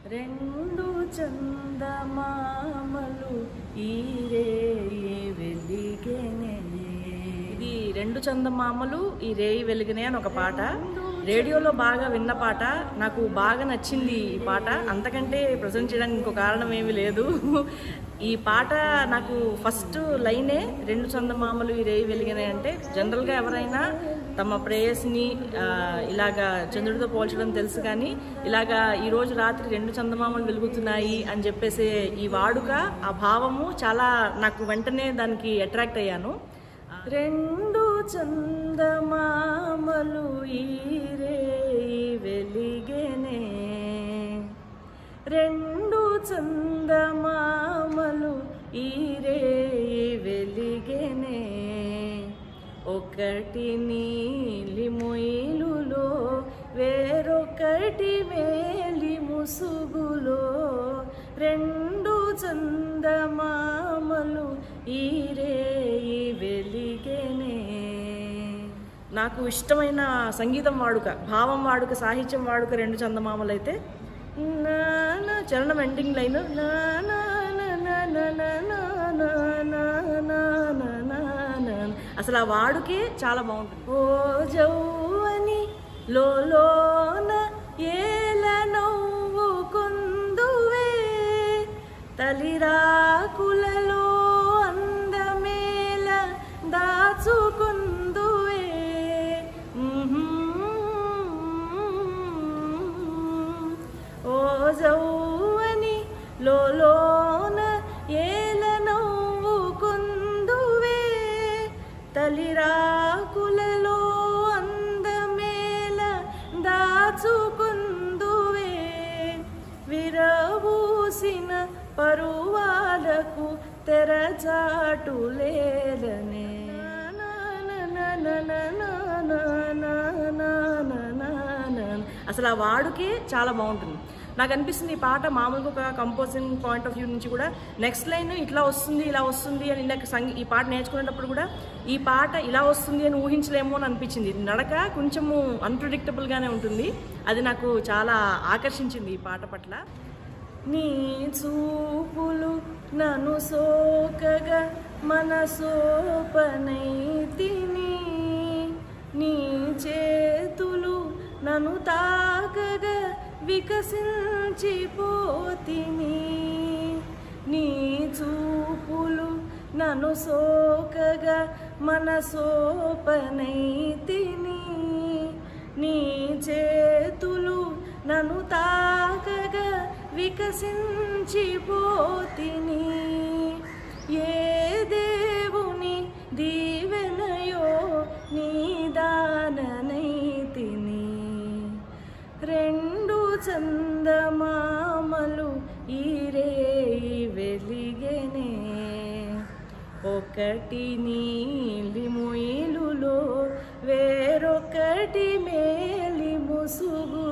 రెండు చందమామలు ఈరే వెలిగెనే ఇది రెండు చందమామలు ఈ రేయి వెలుగునే అని ఒక పాట రేడియోలో బాగా విన్న పాట నాకు బాగా నచ్చింది ఈ పాట అంతకంటే ప్రజెంట్ చేయడానికి ఇంకో కారణం ఏమీ లేదు ఈ పాట నాకు ఫస్ట్ లైనే రెండు చందమామలు ఈ రేయి వెలిగినాయి అంటే జనరల్గా ఎవరైనా తమ ప్రేయస్ని ఆ, ఇలాగా చంద్రుడితో పోల్చడం తెలుసు కానీ ఇలాగా ఈ రోజు రాత్రి రెండు చందమామలు వెలుగుతున్నాయి అని చెప్పేసే ఈ వాడుక ఆ భావము చాలా నాకు వెంటనే దానికి అట్రాక్ట్ అయ్యాను రెండు చందమామలు ఈరే వెలిగెనే రెండు చందమామలు ఈరే వెలిగెనే ఒకటి నీలి మొయిలులో వేరొకటి మేలి ముసుగులో రెండు చందమామలు ఈరే వెలిగెనే నాకు ఇష్టమైన సంగీతం వాడుక భావం వాడుక సాహిత్యం వాడుక రెండు చందమామలు అయితే నా నా చరణం ఎండింగ్ లైన్ నా నా నా నా నా నా నా నా నా నా నా నా నా. అసలు ఆ వాడుకే చాలా బాగుంటుంది ఓ జౌవని లోన ఏల నవ్వు కొందువే తలిరాకులలో అందమేల దాచుకుందువే ఓ జౌవని లోన ఏల నవ్వు కొందువే తలిరాకులలో అందమేల దాచుకుందువే విరబూసిన పరువాలకు తెరచాటు లేదనే అసలు ఆ వాడుకే చాలా బాగుంటుంది నాకు అనిపిస్తుంది ఈ పాట మామూలుగా ఒక కంపోజింగ్ పాయింట్ ఆఫ్ వ్యూ నుంచి కూడా నెక్స్ట్ లైన్ ఇట్లా వస్తుంది ఇలా వస్తుంది అని నాకు సంగీ ఈ పాట నేర్చుకునేటప్పుడు కూడా ఈ పాట ఇలా వస్తుంది అని ఊహించలేమో అని అనిపించింది నడక కొంచెము అన్ప్రిడిక్టబుల్గానే ఉంటుంది అది నాకు చాలా ఆకర్షించింది ఈ పాట పట్ల నీ చూపులు నన్ను సోకగా మనసోపనైతిని నీ చేతులు నన్ను తాకగా వికసించిపోతిని నీ చూపులు నన్ను సోకగా మనసోపనైతిని నీ చేతులు నన్ను తాకగా వికసించిపోతిని ఏ దేవుని దీవెనయో నీ దాననైతిని రెండు చందమామలు ఈరే వెలిగెనే ఒకటి నీలి మొయిలులో వేరొకటి మేలి ముసుగు